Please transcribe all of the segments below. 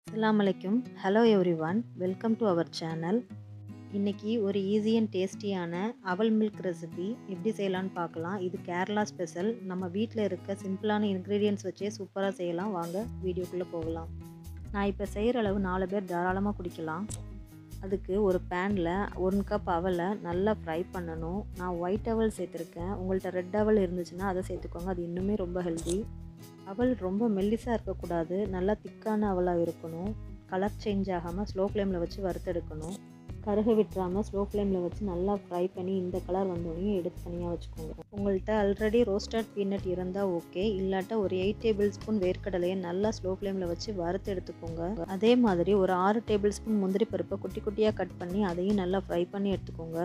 அஸ்ஸலாமு அலைக்கும் hello everyone welcome to our channel இன்றைக்கி ஒரு ஈஸி அண்ட் டேஸ்டியான அவல் மில்க் ரெசிபி எப்படி செய்யலான்னு பார்க்கலாம் இது கேரளா ஸ்பெஷல் நம்ம வீட்டில் இருக்க சிம்பிளான இன்க்ரீடியன்ட்ஸ் வச்சே சூப்பராக செய்யலாம் வாங்க வீடியோக்குள்ளே போகலாம் நான் இப்போ செய்கிற அளவு நாலு பேர் தாராளமாக குடிக்கலாம் அதுக்கு ஒரு பேனில் ஒன் கப் அவலை நல்லா ஃப்ரை பண்ணணும் நான் ஒயிட் அவல் சேர்த்துருக்கேன் உங்கள்கிட்ட ரெட் அவல் இருந்துச்சுன்னா அதை சேர்த்துக்கோங்க அது இன்னுமே ரொம்ப ஹெல்தி அவல் ரொம்ப மெல்லிஸாக இருக்கக்கூடாது நல்லா திக்கான அவலாக இருக்கணும் கலர் சேஞ்ச் ஆகாமல் ஸ்லோ ஃப்ளேமில் வச்சு வறுத்தெடுக்கணும் கருக விட்டுறாமல் ஸ்லோ ஃப்ளேமில் வச்சு நல்லா ஃப்ரை பண்ணி இந்த கலர் வந்தோடனே எடுத்து தனியாக வச்சுக்கோங்க உங்கள்கிட்ட ஆல்ரெடி ரோஸ்டட் பீனட் இருந்தால் ஓகே இல்லாட்ட ஒரு எயிட் டேபிள் ஸ்பூன் வேர்க்கடலையை நல்லா ஸ்லோ ஃப்ளேமில் வச்சு வறுத்து எடுத்துக்கோங்க அதே மாதிரி ஒரு ஆறு டேபிள் ஸ்பூன் முந்திரி பருப்பை குட்டி குட்டியாக கட் பண்ணி அதையும் நல்லா ஃப்ரை பண்ணி எடுத்துக்கோங்க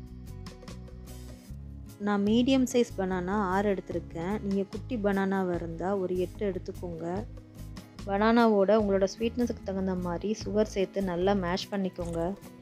நான் மீடியம் சைஸ் பனானா ஆறு எடுத்திருக்கேன் நீங்கள் குட்டி பனானாவாக இருந்தால் ஒரு எட்டு எடுத்துக்கோங்க பனானாவோட உங்களோட ஸ்வீட்னஸுக்கு தகுந்த மாதிரி சுகர் சேர்த்து நல்லா மேஷ் பண்ணிக்கோங்க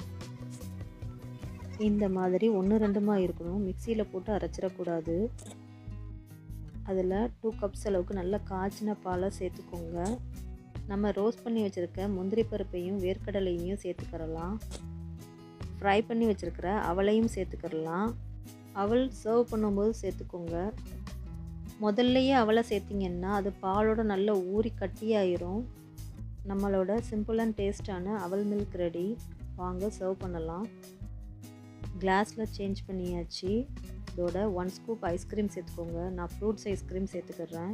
இந்த மாதிரி ஒன்று ரெண்டுமா இருக்கணும் மிக்சியில் போட்டு அரைச்சிடக்கூடாது அதில் டூ கப்ஸ் அளவுக்கு நல்லா காய்ச்சின பாலை சேர்த்துக்கோங்க நம்ம ரோஸ்ட் பண்ணி வச்சுருக்க முந்திரி பருப்பையும் வேர்க்கடலையும் சேர்த்துக்கிறலாம் ஃப்ரை பண்ணி வச்சுருக்கிற அவளையும் சேர்த்துக்கிறலாம் அவள் சர்வ் பண்ணும்போது சேர்த்துக்கோங்க முதல்லையே அவளை சேர்த்திங்கன்னா அது பாலோட நல்லா ஊறி கட்டியாயிரும் நம்மளோட சிம்பிள் அண்ட் டேஸ்டான அவல் மில்க் ரெடி வாங்க சர்வ் பண்ணலாம் கிளாஸில் சேஞ்ச் பண்ணியாச்சு இதோட ஒன் ஸ்கூப் ஐஸ்கிரீம் சேர்த்துக்கோங்க நான் ஃப்ரூட்ஸ் ஐஸ்கிரீம் சேர்த்துக்கிறேன்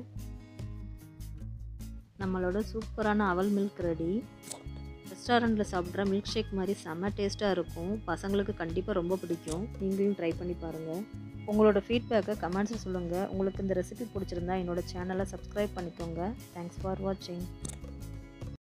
நம்மளோட சூப்பரான அவல் மில்க் ரெடி ரெஸ்டாரண்ட்டில் சாப்பிட்ற மில்க் ஷேக் மாதிரி செம்ம டேஸ்ட்டாக இருக்கும் பசங்களுக்கு கண்டிப்பாக ரொம்ப பிடிக்கும் நீங்களும் ட்ரை பண்ணி பாருங்கள் உங்களோட ஃபீட்பேக்கை கமெண்ட்ஸை சொல்லுங்கள் உங்களுக்கு இந்த ரெசிபி பிடிச்சிருந்தா என்னோட சேனலை சப்ஸ்கிரைப் பண்ணிக்கோங்க தேங்க்ஸ் ஃபார் வாட்சிங்